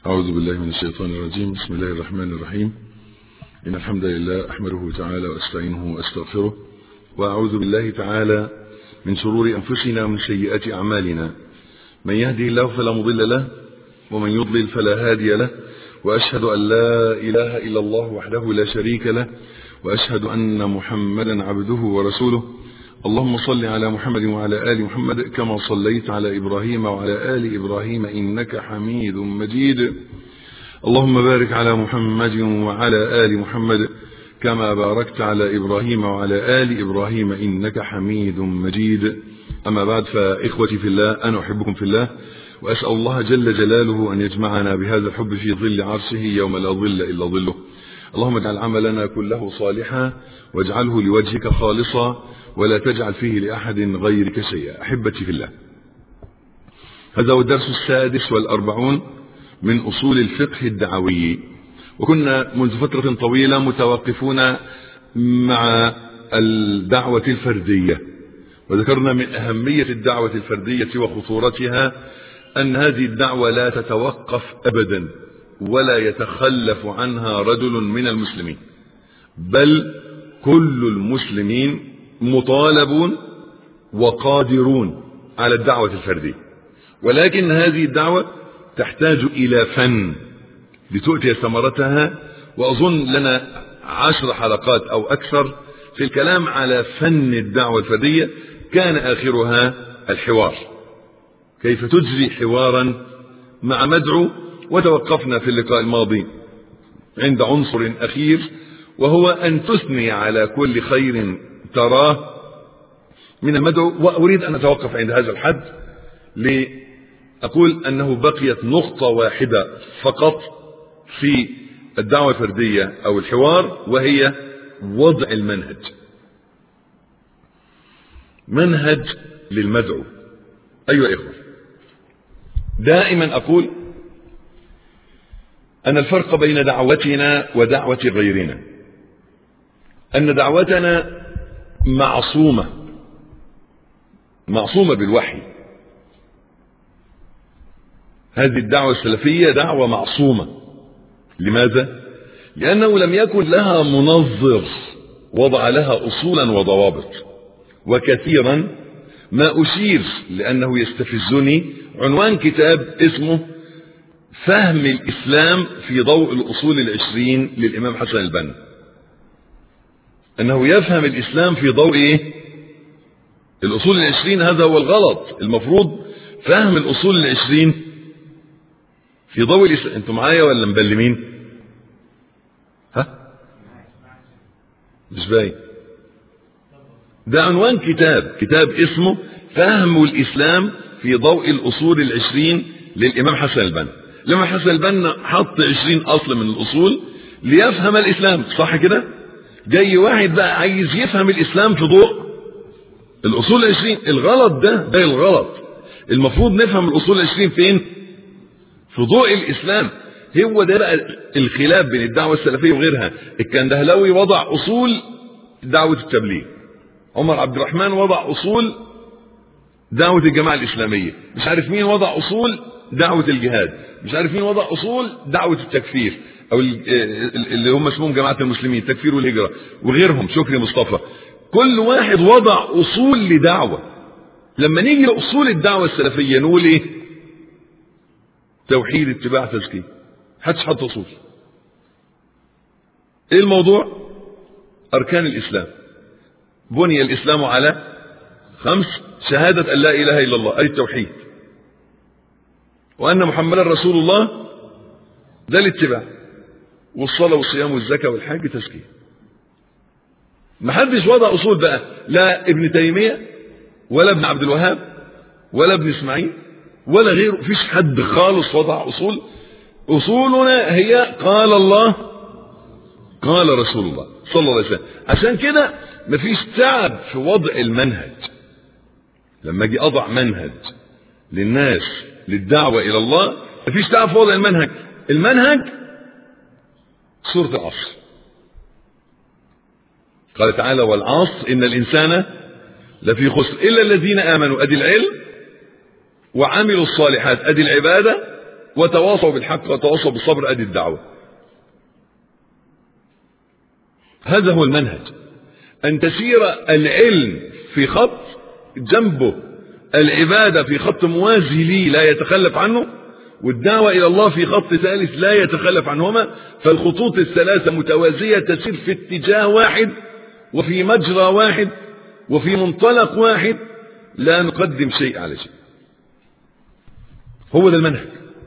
أعوذ بالله من الشيطان الرجيم بسم الله الرحمن الرحيم إن الحمد لله أحمده تعالى وأستعينه وأستغفره وأعوذ بالله تعالى من شرور أنفسنا ومن سيئات أعمالنا من يهدي الله فلا مضل له ومن يضلل فلا هادي له وأشهد أن لا إله إلا الله وحده لا شريك له وأشهد أن محمدا عبده ورسوله اللهم صل على محمد وعلى آل محمد كما صليت على إبراهيم وعلى آل إبراهيم إنك حميد مجيد اللهم بارك على محمد وعلى آل محمد كما باركت على إبراهيم وعلى آل إبراهيم إنك حميد مجيد أما بعد فإخوتي في الله أنا أحبكم في الله وأسأل الله جل جلاله أن يجمعنا بهذا الحب في ظل عرشه يوم لا ظل إلا ظله اللهم اجعل عملنا كله صالحا واجعله لوجهك خالصا ولا تجعل فيه لأحد غيرك شيئا أحبتي في الله هذا هو الدرس السادس والأربعون من أصول الفقه الدعوي وكنا منذ فترة طويلة متوقفون مع الدعوة الفردية وذكرنا من أهمية الدعوة الفردية وخطورتها أن هذه الدعوة لا تتوقف أبدا ولا يتخلف عنها رجل من المسلمين بل كل المسلمين مطالبون وقادرون على الدعوة الفردية ولكن هذه الدعوة تحتاج إلى فن لتؤتي ثمرتها وأظن لنا عشر حلقات أو أكثر في الكلام على فن الدعوة الفردية كان آخرها الحوار كيف تجري حوارا مع مدعو وتوقفنا في اللقاء الماضي عند عنصر أخير وهو أن تثني على كل خير تراه من المدعو وأريد أن أتوقف عند هذا الحد لأقول أنه بقيت نقطة واحدة فقط في الدعوة الفردية أو الحوار وهي وضع المنهج منهج للمدعو أيها إخوة دائما أقول أن الفرق بين دعوتنا ودعوة غيرنا أن دعوتنا معصومة معصومة بالوحي هذه الدعوة السلفية دعوة معصومة لماذا؟ لأنه لم يكن لها منظر وضع لها أصولا وضوابط وكثيرا ما أشير لأنه يستفزني عنوان كتاب اسمه فهم الإسلام في ضوء الأصول العشرين للإمام حسن البنا أنه يفهم الإسلام في ضوء إيه؟ الأصول العشرين هذا هو الغلط المفروض فهم الأصول العشرين في ضوء الإسلام أنتم معايا ولا مبلمين ها مش باين ده عنوان كتاب كتاب اسمه فهم الإسلام في ضوء الأصول العشرين للإمام حسن البنا الإمام حسن البنا حط عشرين أصل من الأصول ليفهم الإسلام صح كده جاي واحد بقى عايز يفهم الإسلام في ضوء الأصول العشرين الغلط ده ده الغلط المفروض نفهم الأصول العشرين فين في ضوء الإسلام هو ده بقى الخلاف بين الدعوة السلفية وغيرها الكندهلاوي وضع أصول دعوة التبليغ عمر عبد الرحمن وضع أصول دعوة الجماعة الإسلامية مش عارف مين وضع أصول دعوة الجهاد مش عارف مين وضع أصول دعوة التكفير أو اللي هم اسمهم جماعة المسلمين التكفير والهجرة وغيرهم شكري مصطفى كل واحد وضع أصول لدعوة لما نيجي لأصول الدعوة السلفية نقول إيه توحيد اتباع تزكية حدش حط أصول إيه الموضوع أركان الإسلام بني الإسلام على خمس شهادة أن لا إله إلا الله أي التوحيد وأن محمدا رسول الله ده الاتباع والصلاة والصيام والزكاة والحج تزكية ما حدش وضع أصول بقى لا ابن تيمية ولا ابن عبد الوهاب ولا ابن إسماعيل ولا غيره فيش حد خالص وضع أصول أصولنا هي قال الله قال رسول الله صلى الله عليه وسلم عشان كده مفيش تعب في وضع المنهج لما اجي اضع منهج للناس للدعوة الى الله مفيش تعب في وضع المنهج المنهج سورة العصر قال تعالى والعصر ان الانسان لفي خسر الا الذين امنوا ادي العلم وعملوا الصالحات ادي العبادة وتواصوا بالحق وتواصوا بالصبر ادي الدعوه هذا هو المنهج ان تسير العلم في خط جنبه العباده في خط موازي لي لا يتخلف عنه والدعوة إلى الله في خط ثالث لا يتخلف عنهما فالخطوط الثلاثة متوازية تسير في اتجاه واحد وفي مجرى واحد وفي منطلق واحد لا نقدم شيء على شيء هو ده المنهج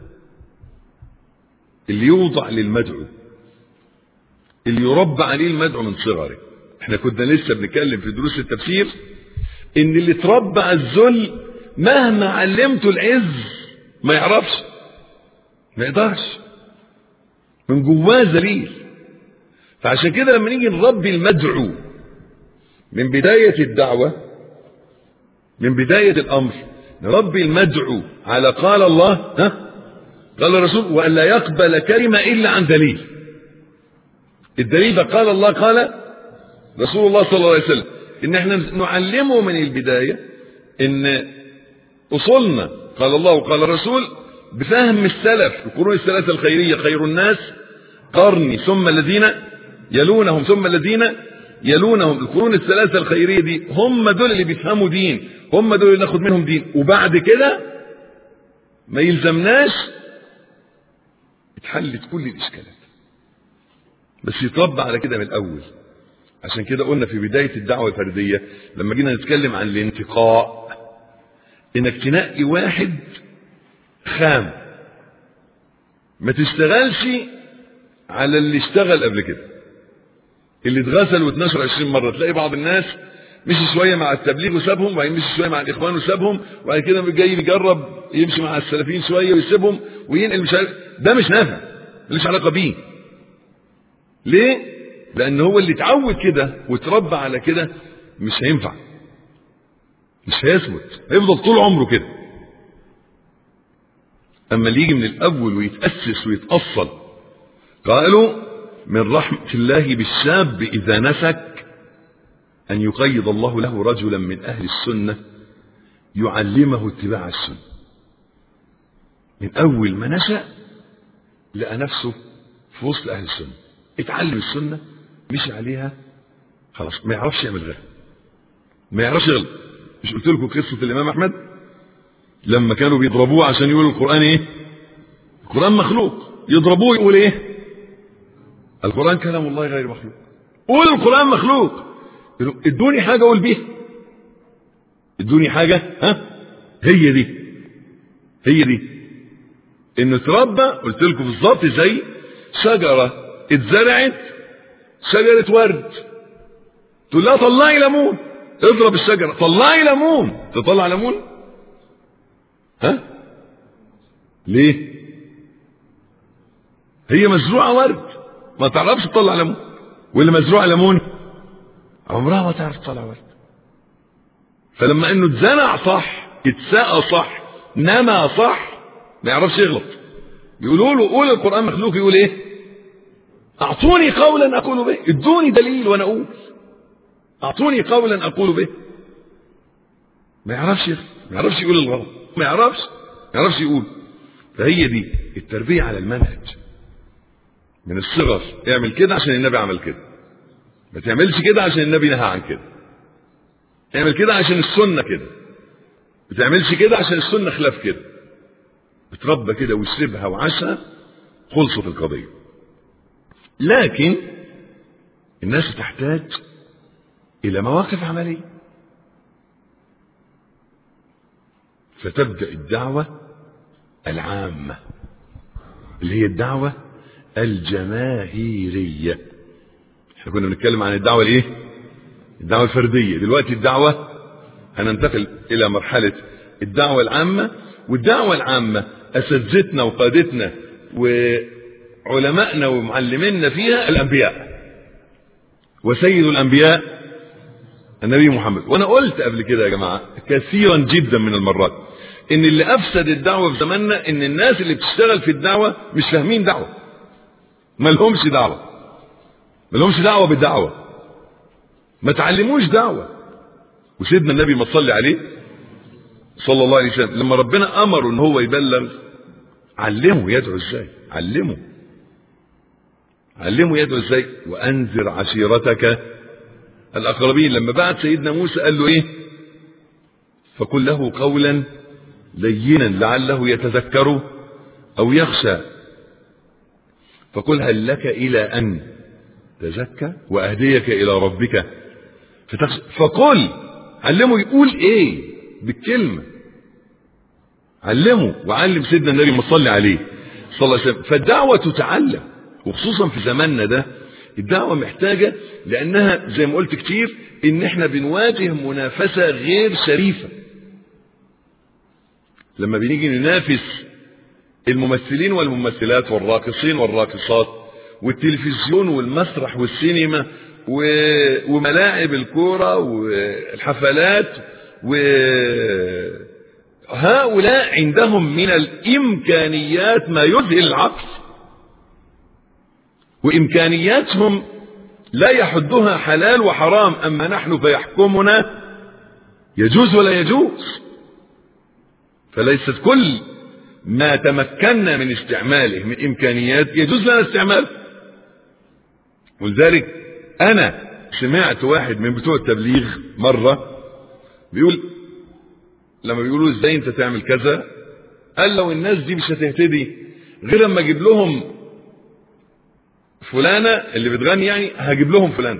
اللي يوضع للمدعو اللي يربى عليه المدعو من صغره احنا كنا لسه بنتكلم في دروس التفسير ان اللي اتربى على الذل مهما علمته العز ما يعرفش ما يقدرش من جواه ذليل فعشان كده لما نيجي نربي المدعو من بداية الدعوة من بداية الأمر نربي المدعو على قال الله ها قال الرسول وأن لا يقبل كلمة إلا عن دليل الدليل ده قال الله قال رسول الله صلى الله عليه وسلم إن احنا نعلمه من البداية إن أصولنا قال الله وقال الرسول بفهم السلف القرون الثلاثة الخيرية خير الناس قرني ثم الذين يلونهم ثم الذين يلونهم القرون الثلاثة الخيرية دي هم دول اللي بيفهموا دين هم دول اللي ناخد منهم دين وبعد كده ما يلزمناش اتحلت كل الإشكالات بس يتربى على كده من الأول عشان كده قلنا في بداية الدعوة الفردية لما جينا نتكلم عن الانتقاء انك تنقي واحد خام ما تشتغلش على اللي اشتغل قبل كده اللي اتغسل واتنشر 20 مره تلاقي بعض الناس مشي شويه مع التبليغ وسابهم وبعدين مشي شويه مع الاخوان وسابهم وبعد كده جاي يجرب يمشي مع السلفيين شويه ويسيبهم وينقل مش عارف ده مش نافع ملوش علاقه بيه ليه؟ لان هو اللي اتعود كده واتربى على كده مش هينفع مش هيثبت هيفضل طول عمره كده اما اللي يجي من الاول ويتاسس ويتاصل قالوا من رحمه الله بالشاب اذا نسك ان يقيض الله له رجلا من اهل السنه يعلمه اتباع السنه من اول ما نشا لقى نفسه في وسط اهل السنه اتعلم السنه مشي عليها خلاص ما يعرفش يعمل غيرها ما يعرفش يغلط مش قلت لكم قصه الامام احمد لما كانوا بيضربوه عشان يقولوا القران ايه القران مخلوق يضربوه يقول ايه القران كلام الله غير مخلوق قول القران مخلوق ادوني حاجه اقول بيها ادوني حاجه ها هي دي هي دي انه اتربى قلت لكم بالظبط زي شجره اتزرعت شجره ورد تقول لها طلعي ليمون اضرب الشجره طلعي ليمون تطلع ليمون ها ليه هي مزروعه ورد ما تعرفش تطلع ليمون واللي مزروعه ليمون عمرها ما تعرف تطلع ورد فلما انه اتزرع صح اتسقى صح نما صح ما يعرفش يغلط بيقولوا له قول القران مخلوق يقول ايه اعطوني قولا اقول به ادوني دليل وانا اقول اعطوني قولا اقول به ما يعرفش ما يعرفش يقول الغلط ما يعرفش ما يعرفش يقول فهي دي التربيه على المنهج من الصغر اعمل كده عشان النبي عمل كده ما تعملش كده عشان النبي نهى عن كده اعمل كده عشان السنه كده ما تعملش كده عشان السنه خلاف كده اتربى كده وشربها وعاشها خلصت القضيه لكن الناس تحتاج الى مواقف عمليه فتبدا الدعوه العامه اللي هي الدعوه الجماهيريه احنا كنا بنتكلم عن الدعوه الايه الدعوه الفرديه دلوقتي الدعوه هننتقل الى مرحله الدعوه العامه والدعوه العامه اساتذتنا وقادتنا وعلمائنا ومعلمينا فيها الانبياء وسيد الانبياء النبي محمد وانا قلت قبل كده يا جماعه كثيرا جدا من المرات ان اللي افسد الدعوه في زماننا ان الناس اللي بتشتغل في الدعوه مش فاهمين دعوه ما لهمش دعوه ما لهمش دعوه بالدعوه ما تعلموش دعوه وسيدنا النبي ما تصلي عليه صلى الله عليه وسلم لما ربنا امره ان هو يبلغ علمه يدعو ازاي علمه علمه يدعو ازاي وانذر عشيرتك الاقربين لما بعت سيدنا موسى قال له ايه فقل له قولا لينا لعله يتذكر او يخشى فقل هل لك الى ان تزكى واهديك الى ربك فتخشى فقل علمه يقول ايه بالكلمه علمه وعلم سيدنا النبي ما صلي عليه صلى الله عليه وسلم فالدعوه تتعلم وخصوصا في زماننا ده الدعوة محتاجة لأنها زي ما قلت كتير إن إحنا بنواجه منافسة غير شريفة. لما بنيجي ننافس الممثلين والممثلات والراقصين والراقصات والتلفزيون والمسرح والسينما وملاعب الكورة والحفلات وهؤلاء عندهم من الإمكانيات ما يذهل العقل وإمكانياتهم لا يحدها حلال وحرام أما نحن فيحكمنا يجوز ولا يجوز فليست كل ما تمكنا من استعماله من إمكانيات يجوز لنا استعماله ولذلك أنا سمعت واحد من بتوع التبليغ مرة بيقول لما بيقولوا ازاي انت تعمل كذا قال لو الناس دي مش هتهتدي غير لما اجيب لهم فلانة اللي بتغني يعني هجيب لهم فلانة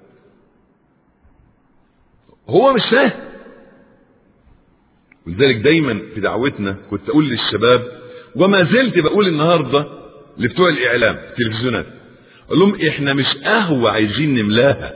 هو مش فاهم ولذلك دايما في دعوتنا كنت اقول للشباب وما زلت بقول النهارده لبتوع الاعلام التلفزيونات اقول لهم احنا مش قهوه عايزين نملاها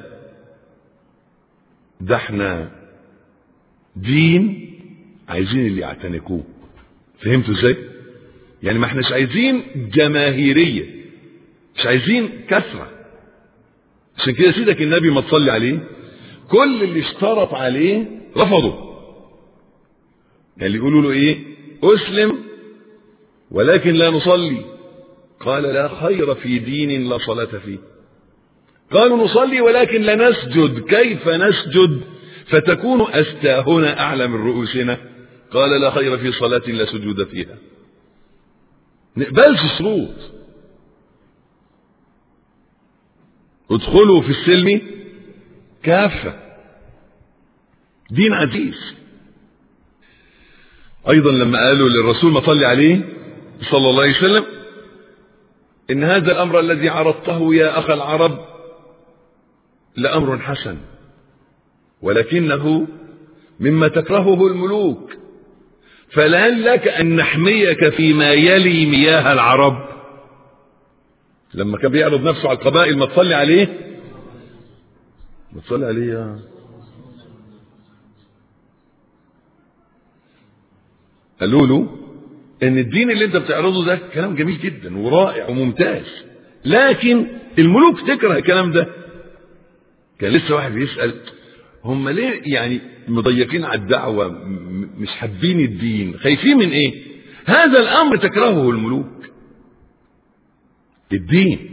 ده احنا دين عايزين اللي يعتنقوه فهمتوا ازاي يعني ما احناش عايزين جماهيريه مش عايزين كثرة عشان كده سيدك النبي ما تصلي عليه كل اللي اشترط عليه رفضوا يعني اللي يقولوا له ايه اسلم ولكن لا نصلي قال لا خير في دين لا صلاة فيه قالوا نصلي ولكن لا نسجد كيف نسجد فتكون أستاهنا أعلى من رؤوسنا قال لا خير في صلاة لا سجود فيها نقبلش شروط ادخلوا في السلم كافة دين عزيز ايضا لما قالوا للرسول ما صلي عليه صلى الله عليه وسلم ان هذا الامر الذي عرضته يا اخ العرب لامر حسن ولكنه مما تكرهه الملوك فلعل لك ان نحميك فيما يلي مياه العرب لما كان بيعرض نفسه على القبائل ما تصلي عليه ما تصلي عليه يا قالوا له ان الدين اللي انت بتعرضه ده كلام جميل جدا ورائع وممتاز لكن الملوك تكره الكلام ده كان لسه واحد بيسأل هم ليه يعني مضيقين على الدعوة مش حابين الدين خايفين من ايه هذا الامر تكرهه الملوك الدين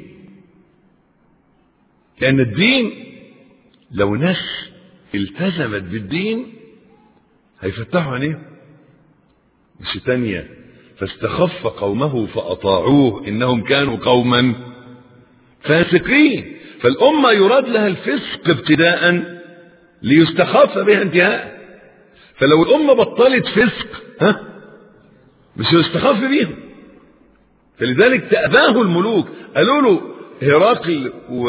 لأن الدين لو ناس التزمت بالدين هيفتحوا عينيهم مش تانية فاستخف قومه فأطاعوه إنهم كانوا قوما فاسقين فالأمة يراد لها الفسق ابتداء ليستخف بها انتهاء فلو الأمة بطلت فسق ها مش هيستخف بيهم فلذلك تأباه الملوك قالوا له هرقل و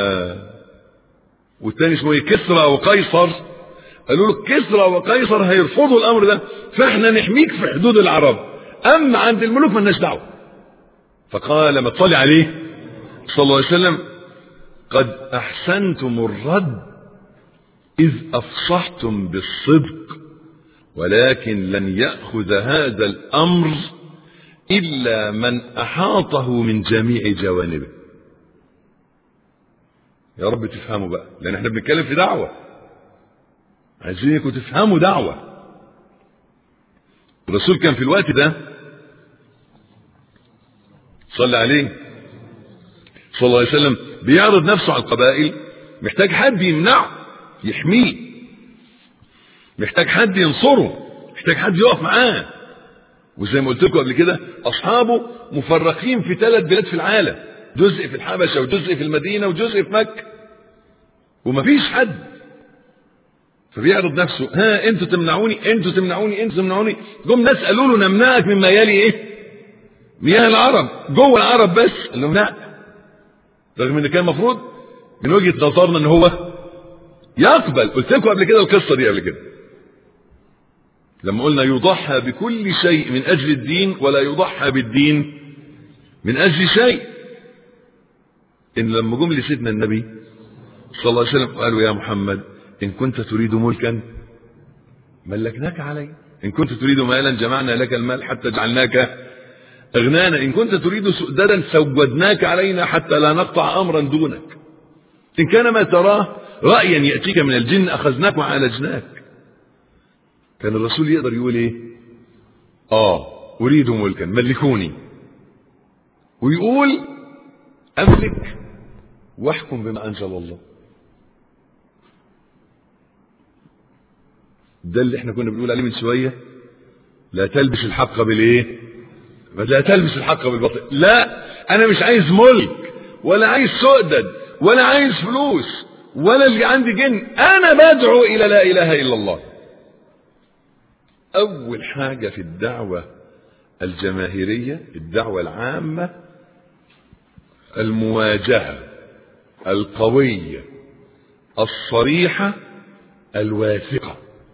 والتاني اسمه ايه كسرى وقيصر قالوا له كسرى وقيصر هيرفضوا الامر ده فاحنا نحميك في حدود العرب اما عند الملوك مالناش دعوه فقال ما تصلي عليه صلى الله عليه وسلم قد احسنتم الرد اذ افصحتم بالصدق ولكن لن ياخذ هذا الامر إلا من أحاطه من جميع جوانبه يا رب تفهموا بقى لأن احنا بنتكلم في دعوة عايزينكم تفهموا دعوة الرسول كان في الوقت ده صلى عليه صلى الله عليه وسلم بيعرض نفسه على القبائل محتاج حد يمنعه يحميه محتاج حد ينصره محتاج حد يقف معاه وزي ما قلت لكم قبل كده اصحابه مفرقين في ثلاث بلاد في العالم جزء في الحبشه وجزء في المدينه وجزء في مكه ومفيش حد فبيعرض نفسه ها انتوا تمنعوني انتوا تمنعوني انتوا تمنعوني جم ناس قالوا له نمنعك مما يلي ايه مياه العرب جوه العرب بس قال لهم لا رغم ان كان المفروض من وجهه نظرنا ان هو يقبل قلت لكم قبل كده القصه دي قبل كده لما قلنا يضحى بكل شيء من اجل الدين ولا يضحى بالدين من اجل شيء ان لما جم لسيدنا النبي صلى الله عليه وسلم قالوا يا محمد ان كنت تريد ملكا ملكناك عليه ان كنت تريد مالا جمعنا لك المال حتى جعلناك اغنانا ان كنت تريد سؤددا سودناك علينا حتى لا نقطع امرا دونك ان كان ما تراه رايا ياتيك من الجن اخذناك وعالجناك كان الرسول يقدر يقول ايه اه اريد ملكا ملكوني ويقول املك واحكم بما انزل الله ده اللي احنا كنا بنقول عليه من شويه لا تلبس الحق بالايه لا تلبس الحق بالباطل لا انا مش عايز ملك ولا عايز سؤدد ولا عايز فلوس ولا اللي عندي جن انا بدعو الى لا اله الا الله اول حاجه في الدعوه الجماهيريه الدعوه العامه المواجهه القويه الصريحه الواثقه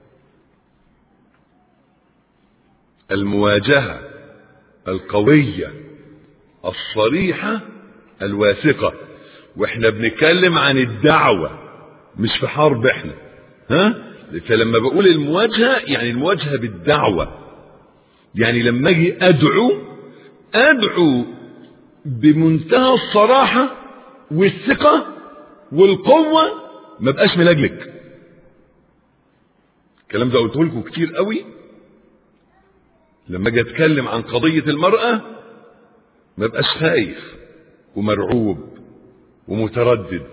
المواجهه القويه الصريحه الواثقه واحنا بنتكلم عن الدعوه مش في حرب احنا ها فلما بقول المواجهه يعني المواجهه بالدعوه يعني لما اجي ادعو ادعو بمنتهى الصراحه والثقه والقوه ما بقاش ملجلج الكلام ده قلته لكم كتير قوي لما اجي اتكلم عن قضيه المراه ما بقاش خايف ومرعوب ومتردد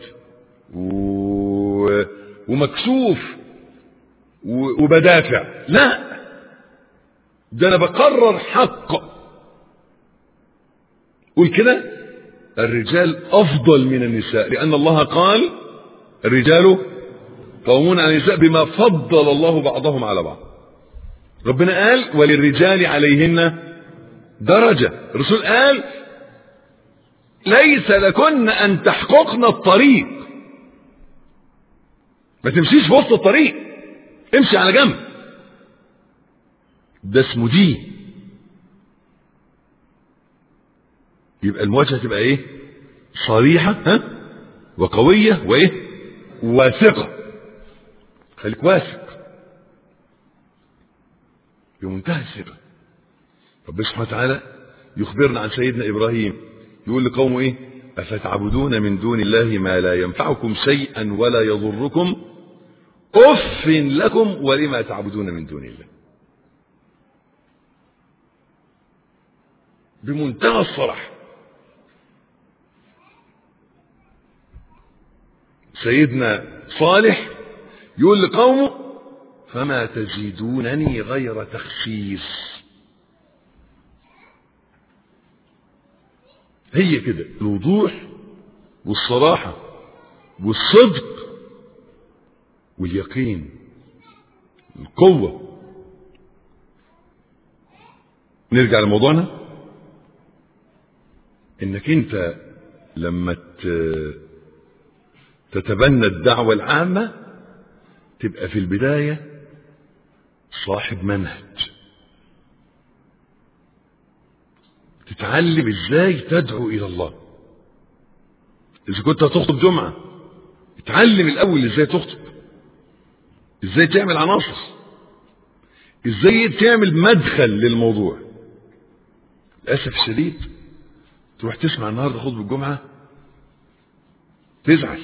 و... ومكسوف و... وبدافع لا ده انا بقرر حق قول كده الرجال افضل من النساء لان الله قال الرجال قومون على النساء بما فضل الله بعضهم على بعض ربنا قال وللرجال عليهن درجة الرسول قال ليس لكن أن تحققن الطريق ما تمشيش في وسط الطريق امشي على جنب ده اسمه دين يبقى المواجهة تبقى ايه صريحة ها وقوية وايه واثقة خليك واثق بمنتهى الثقة ربنا سبحانه وتعالى يخبرنا عن سيدنا إبراهيم يقول لقومه إيه أفتعبدون من دون الله ما لا ينفعكم شيئا ولا يضركم أف لكم ولما تعبدون من دون الله بمنتهى الصراحة سيدنا صالح يقول لقومه فما تزيدونني غير تخسيس هي كده الوضوح والصراحة والصدق واليقين القوة نرجع لموضوعنا انك انت لما تتبنى الدعوة العامة تبقى في البداية صاحب منهج تتعلم ازاي تدعو الى الله اذا كنت هتخطب جمعة اتعلم الاول ازاي تخطب ازاي تعمل عناصر ازاي تعمل مدخل للموضوع للاسف الشديد تروح تسمع النهارده خطبه الجمعه تزعل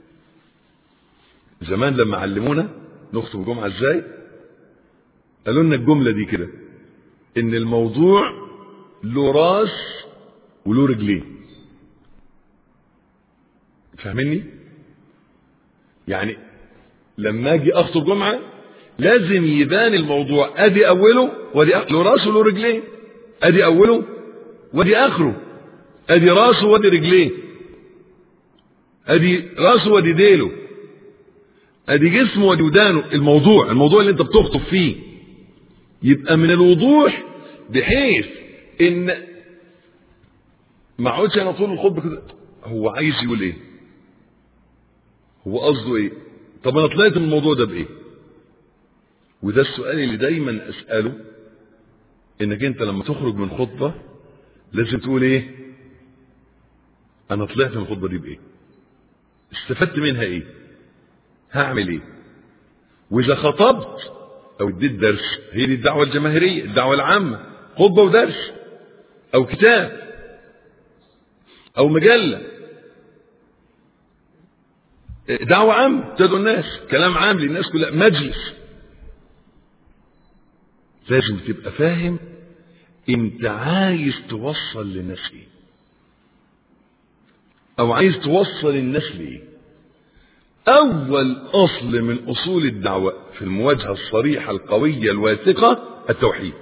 زمان لما علمونا نخطب الجمعه ازاي قالوا لنا الجمله دي كده ان الموضوع له راس وله رجلين فاهمني يعني لما اجي اخطب جمعه لازم يبان الموضوع ادي اوله وادي أخ- له راسه له رجلين ادي اوله وادي اخره ادي راسه وادي رجليه ادي راسه وادي ديله ادي جسمه وادي ودانه الموضوع الموضوع اللي انت بتخطب فيه يبقى من الوضوح بحيث ان ما اقعدش انا طول الخطبه كده هو عايز يقول ايه هو قصده ايه طب انا طلعت من الموضوع ده بايه وده السؤال اللي دايما اساله انك انت لما تخرج من خطبه لازم تقول ايه انا طلعت من الخطبه دي بايه استفدت منها ايه هعمل ايه واذا خطبت او اديت درس هي دي الدعوه الجماهيريه الدعوه العامه خطبه ودرس او كتاب او مجله دعوه عامه تدعو الناس كلام عام للناس كلها مجلس لازم تبقى فاهم انت عايز توصل للناس ايه او عايز توصل الناس لايه اول اصل من اصول الدعوه في المواجهه الصريحه القويه الواثقه التوحيد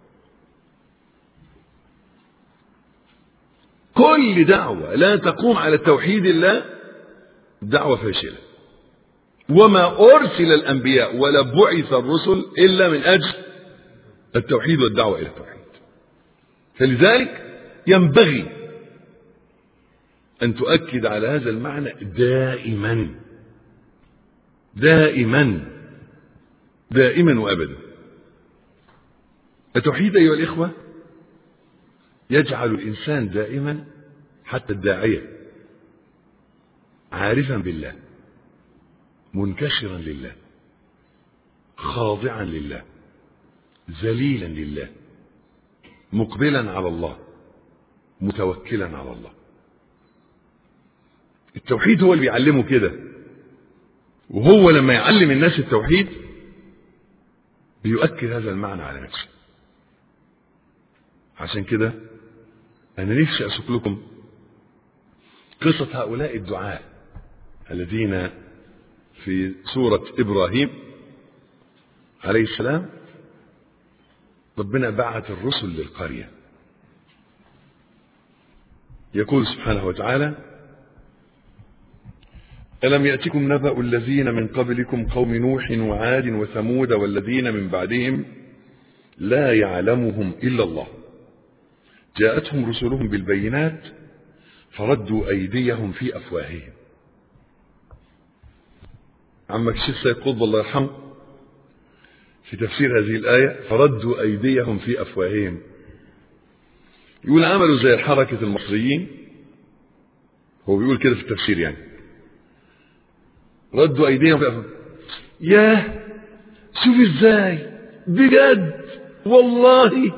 كل دعوه لا تقوم على توحيد الله دعوه فاشله وما ارسل الانبياء ولا بعث الرسل الا من اجل التوحيد والدعوه الى التوحيد فلذلك ينبغي ان تؤكد على هذا المعنى دائما دائما دائما وابدا التوحيد ايها الاخوه يجعل الانسان دائما حتى الداعيه عارفا بالله منكسرا لله خاضعا لله ذليلا لله مقبلا على الله متوكلا على الله التوحيد هو اللي بيعلمه كده وهو لما يعلم الناس التوحيد بيؤكد هذا المعنى على نفسه عشان كده انا نفسي اسوق لكم قصة هؤلاء الدعاء الذين في سورة ابراهيم عليه السلام ربنا بعت الرسل للقرية يقول سبحانه وتعالى ألم يأتكم نبأ الذين من قبلكم قوم نوح وعاد وثمود والذين من بعدهم لا يعلمهم إلا الله جاءتهم رسلهم بالبينات فردوا أيديهم في أفواههم عمك الشيخ سيد قطب الله يرحمه في تفسير هذه الآية فردوا أيديهم في أفواههم يقول عملوا زي حركة المصريين هو بيقول كده في التفسير يعني ردوا أيديهم في أفواههم ياه شوف ازاي بجد والله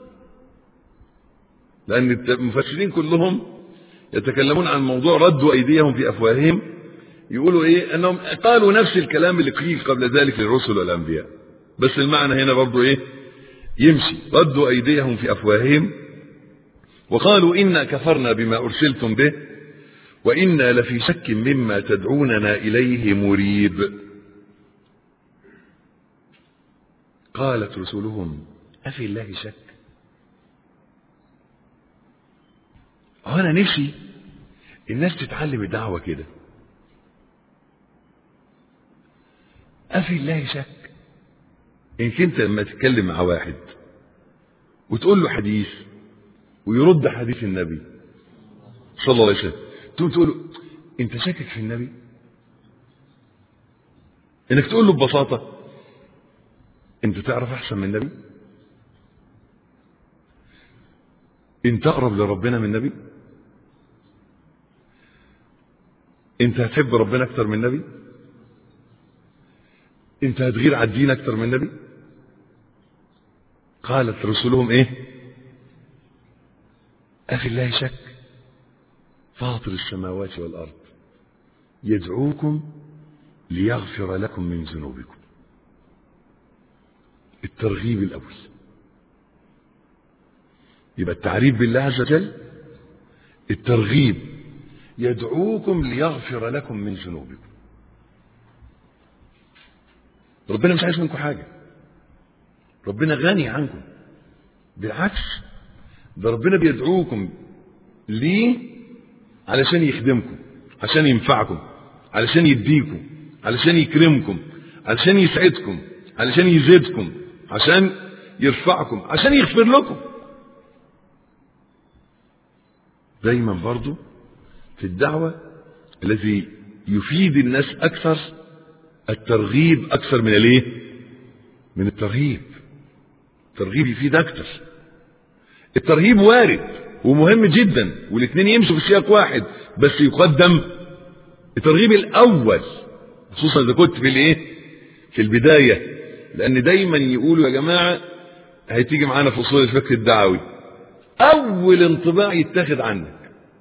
لأن المفسرين كلهم يتكلمون عن موضوع ردوا أيديهم في أفواههم يقولوا إيه أنهم قالوا نفس الكلام اللي قيل قبل ذلك للرسل والأنبياء بس المعنى هنا برضو إيه يمشي ردوا أيديهم في أفواههم وقالوا إنا كفرنا بما أرسلتم به وإنا لفي شك مما تدعوننا إليه مريب قالت رسلهم أفي الله شك هو أنا نفسي الناس تتعلم الدعوة كده أفي الله شك إنك أنت لما تتكلم مع واحد وتقول له حديث ويرد حديث النبي صلى الله عليه وسلم تقول تقول له أنت شاكك في النبي إنك تقول له ببساطة أنت تعرف أحسن من النبي أنت أقرب لربنا من النبي أنت هتحب ربنا أكتر من النبي أنت هتغير على الدين أكتر من النبي قالت رسلهم إيه أفي الله شك فاطر السماوات والأرض يدعوكم ليغفر لكم من ذنوبكم الترغيب الأول يبقى التعريف بالله عز وجل الترغيب يدعوكم ليغفر لكم من ذنوبكم ربنا مش عايز منكم حاجة ربنا غني عنكم بالعكس ده ربنا بيدعوكم ليه علشان يخدمكم عشان ينفعكم علشان يديكم علشان يكرمكم علشان يسعدكم علشان يزيدكم عشان يرفعكم عشان يغفر لكم دايما برضو في الدعوة الذي يفيد الناس أكثر الترغيب أكثر من الايه من الترهيب الترغيب يفيد أكثر الترهيب وارد ومهم جدا والاثنين يمشوا في سياق واحد بس يقدم الترغيب الأول خصوصا إذا كنت في الايه في البداية لأن دايما يقولوا يا جماعة هتيجي معانا في أصول الفكر الدعوي أول انطباع يتاخد عنك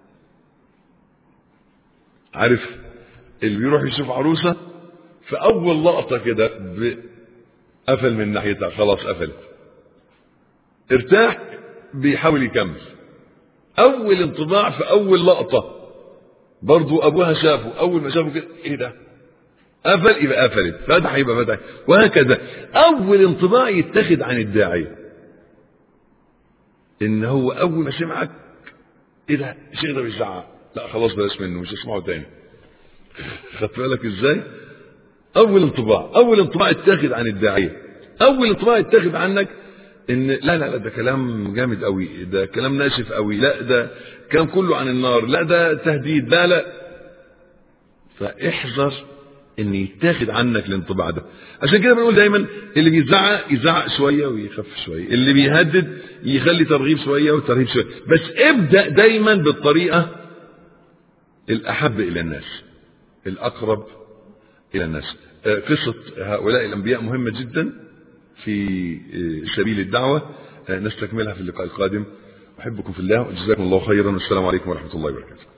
عارف اللي بيروح يشوف عروسة في أول لقطة كده قفل من ناحيتها خلاص قفلت ارتاح بيحاول يكمل أول انطباع في أول لقطة برضو أبوها شافه أول ما شافه كده إيه ده قفل يبقى قفلت فتح يبقى فتح وهكذا أول انطباع يتخذ عن الداعية إن هو أول ما سمعك إيه ده الشيخ ده بيزعق لا خلاص بلاش منه مش هسمعه تاني خدت بالك ازاي اول انطباع اول انطباع اتاخد عن الداعيه اول انطباع اتاخد عنك ان لا لا لا ده كلام جامد قوي ده كلام ناشف قوي لا ده كلام كله عن النار لا ده تهديد لا لا فاحذر ان يتاخد عنك الانطباع ده عشان كده بنقول دايما اللي بيزعق يزعق شويه ويخف شويه اللي بيهدد يخلي ترغيب شويه وترهيب شويه بس ابدا دايما بالطريقه الأحب إلى الناس الأقرب إلى الناس قصة هؤلاء الأنبياء مهمة جدا في سبيل الدعوة نستكملها في اللقاء القادم أحبكم في الله وجزاكم الله خيرا والسلام عليكم ورحمة الله وبركاته